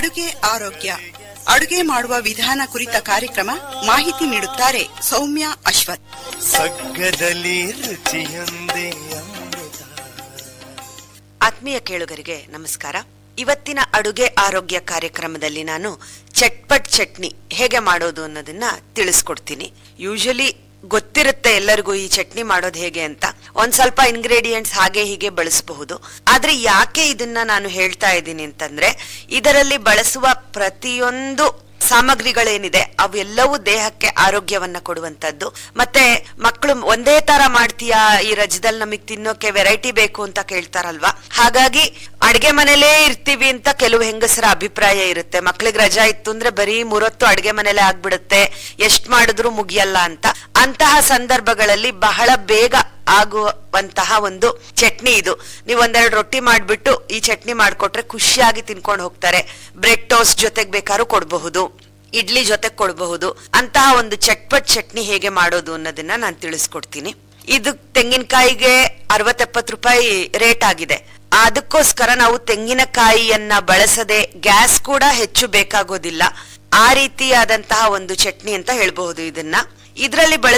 ಅಡುಗೆ ಆರೋಗ್ಯ ಅಡುಗೆ ಮಾಡುವ ವಿಧಾನ ಕುರಿತ ಕಾರ್ಯಕ್ರಮ ಮಾಹಿತಿ ನೀಡುತ್ತಾರೆ ಸೌಮ್ಯ ಅಶ್ವಥ್ ಸಗ್ಗದಲ್ಲಿ ರುಚಿಯೊಂದೇ ಅಮೃತ ಆತ್ಮೀಯ ಕೇಳುಗರಿಗೆ ನಮಸ್ಕಾರ ಇವತ್ತಿನ ಅಡುಗೆ ಆರೋಗ್ಯ ಕಾರ್ಯಕ್ರಮದಲ್ಲಿ ನಾನು ಚಟ್ಪಟ್ ಚಟ್ನಿ ಹೇಗೆ ಮಾಡೋದು ಅನ್ನೋದನ್ನ ತಿಳಿಸ್ಕೊಡ್ತೀನಿ ಯೂಶಲಿ ಗೊತ್ತಿರುತ್ತೆ ಎಲ್ಲರಿಗೂ ಈ ಚಟ್ನಿ ಮಾಡೋದು ಹೇಗೆ ಅಂತ ಒಂದ್ ಸ್ವಲ್ಪ ಇಂಗ್ರೀಡಿಯೆಂಟ್ಸ್ ಹಾಗೆ ಹೀಗೆ ಬಳಸಬಹುದು ಆದ್ರೆ ಯಾಕೆ ಇದನ್ನ ನಾನು ಹೇಳ್ತಾ ಇದ್ದೀನಿ ಅಂತಂದ್ರೆ ಇದರಲ್ಲಿ ಬಳಸುವ ಪ್ರತಿಯೊಂದು ಸಾಮಗ್ರಿಗಳೇನಿದೆ ಅವೆಲ್ಲವೂ ದೇಹಕ್ಕೆ ಆರೋಗ್ಯವನ್ನ ಕೊಡುವಂತದ್ದು ಮತ್ತೆ ಮಕ್ಕಳು ಒಂದೇ ತರ ಮಾಡ್ತೀಯಾ ಈ ರಜದಲ್ಲಿ ನಮಗ್ ತಿನ್ನೋಕೆ ವೆರೈಟಿ ಬೇಕು ಅಂತ ಕೇಳ್ತಾರಲ್ವಾ ಹಾಗಾಗಿ ಅಡ್ಗೆ ಮನೇಲೇ ಇರ್ತೀವಿ ಅಂತ ಕೆಲವು ಹೆಂಗಸರ ಅಭಿಪ್ರಾಯ ಇರುತ್ತೆ ಮಕ್ಳಿಗೆ ರಜಾ ಇತ್ತು ಅಂದ್ರೆ ಬರೀ ಮೂರೊತ್ತು ಅಡ್ಗೆ ಮನೇಲೆ ಆಗ್ಬಿಡುತ್ತೆ ಎಷ್ಟ್ ಮಾಡಿದ್ರು ಮುಗಿಯಲ್ಲ ಅಂತ ಅಂತಹ ಸಂದರ್ಭಗಳಲ್ಲಿ ಬಹಳ ಬೇಗ ಆಗುವಂತಹ ಒಂದು ಚಟ್ನಿ ಇದು ನೀವು ಒಂದೆರಡು ರೊಟ್ಟಿ ಮಾಡ್ಬಿಟ್ಟು ಈ ಚಟ್ನಿ ಮಾಡ್ಕೊಟ್ರೆ ಖುಷಿಯಾಗಿ ತಿನ್ಕೊಂಡು ಹೋಗ್ತಾರೆ ಬ್ರೆಡ್ ಟೋಸ್ಟ್ ಜೊತೆಗೆ ಬೇಕಾದ್ರೂ ಕೊಡಬಹುದು ಇಡ್ಲಿ ಜೊತೆಗೆ ಕೊಡಬಹುದು ಅಂತಹ ಒಂದು ಚಟ್ಪಟ್ ಚಟ್ನಿ ಹೇಗೆ ಮಾಡೋದು ಅನ್ನೋದನ್ನ ನಾನು ತಿಳಿಸ್ಕೊಡ್ತೀನಿ ಇದು ತೆಂಗಿನಕಾಯಿಗೆ ಅರವತ್ತೆಪ್ಪತ್ತು ರೂಪಾಯಿ ರೇಟ್ ಆಗಿದೆ ಅದಕ್ಕೋಸ್ಕರ ನಾವು ತೆಂಗಿನಕಾಯಿಯನ್ನ ಬಳಸದೆ ಗ್ಯಾಸ್ ಕೂಡ ಹೆಚ್ಚು ಬೇಕಾಗೋದಿಲ್ಲ ಆ ರೀತಿಯಾದಂತಹ ಒಂದು ಚಟ್ನಿ ಅಂತ ಹೇಳ್ಬಹುದು ಇದನ್ನ ಇದರಲ್ಲಿ